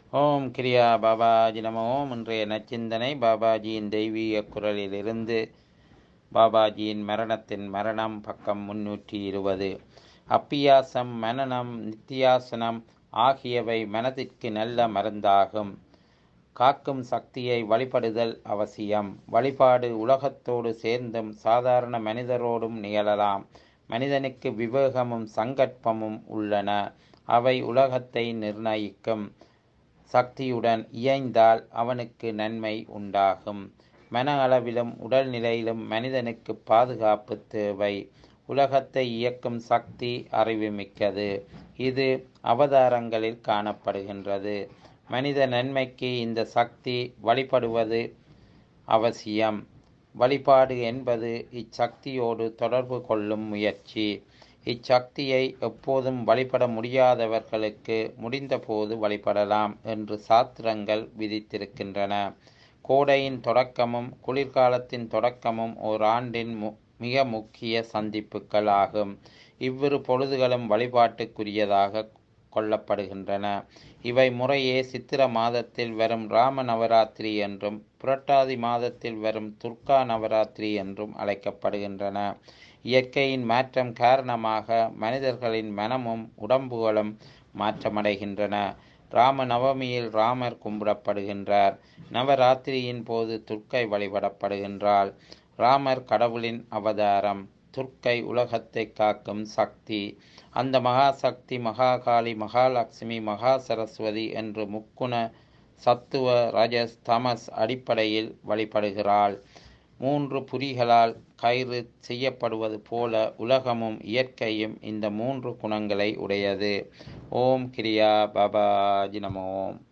ஓம் கிரியா பாபாஜி நம ஓம் இன்றைய நச்சிந்தனை பாபாஜியின் தெய்வீக குரலிலிருந்து பாபாஜியின் மரணத்தின் மரணம் பக்கம் முன்னூற்றி இருபது அப்பியாசம் மனநம் நித்தியாசனம் ஆகியவை மனதிற்கு நல்ல மருந்தாகும் காக்கும் சக்தியை வழிபடுதல் அவசியம் வழிபாடு உலகத்தோடு சேர்ந்தும் சாதாரண மனிதரோடும் நிகழலாம் மனிதனுக்கு விவேகமும் சங்கற்பமும் உள்ளன அவை உலகத்தை நிர்ணயிக்கும் சக்தியுடன் இயைந்தால் அவனுக்கு நன்மை உண்டாகும் மன அளவிலும் உடல் நிலையிலும் மனிதனுக்கு பாதுகாப்பு தேவை உலகத்தை இயக்கும் சக்தி அறிவுமிக்கது இது அவதாரங்களில் காணப்படுகின்றது மனித நன்மைக்கு இந்த சக்தி வழிபடுவது அவசியம் வழிபாடு என்பது இச்சக்தியோடு தொடர்பு கொள்ளும் முயற்சி இச்சக்தியை எப்போதும் வழிபட முடியாதவர்களுக்கு முடிந்தபோது வழிபடலாம் என்று சாத்திரங்கள் விதித்திருக்கின்றன கோடையின் தொடக்கமும் குளிர்காலத்தின் தொடக்கமும் ஓர் ஆண்டின் மு மிக முக்கிய சந்திப்புகள் ஆகும் இவ்விரு பொழுதுகளும் வழிபாட்டுக்குரியதாக கொள்ளப்படுகின்றன இவை முறையே சித்திர மாதத்தில் வரும் ராம நவராத்திரி என்றும் புரட்டாதி மாதத்தில் வரும் துர்கா நவராத்திரி என்றும் அழைக்கப்படுகின்றன இயற்கையின் மாற்றம் காரணமாக மனிதர்களின் மனமும் உடம்புகளும் மாற்றமடைகின்றன ராம நவமியில் ராமர் கும்பிடப்படுகின்றார் நவராத்திரியின் போது துர்க்கை வழிபடப்படுகின்றாள் ராமர் கடவுளின் அவதாரம் துர்க்கை உலகத்தை காக்கும் சக்தி அந்த மகாசக்தி மகாகாளி மகாலட்சுமி மகா சரஸ்வதி என்று முக்குண சத்துவ ரஜஸ் தமஸ் அடிப்படையில் வழிபடுகிறாள் மூன்று புரிகளால் கயிறு செய்யப்படுவது போல உலகமும் இயற்கையும் இந்த மூன்று குணங்களை உடையது ஓம் கிரியா பாபாஜி நமோம்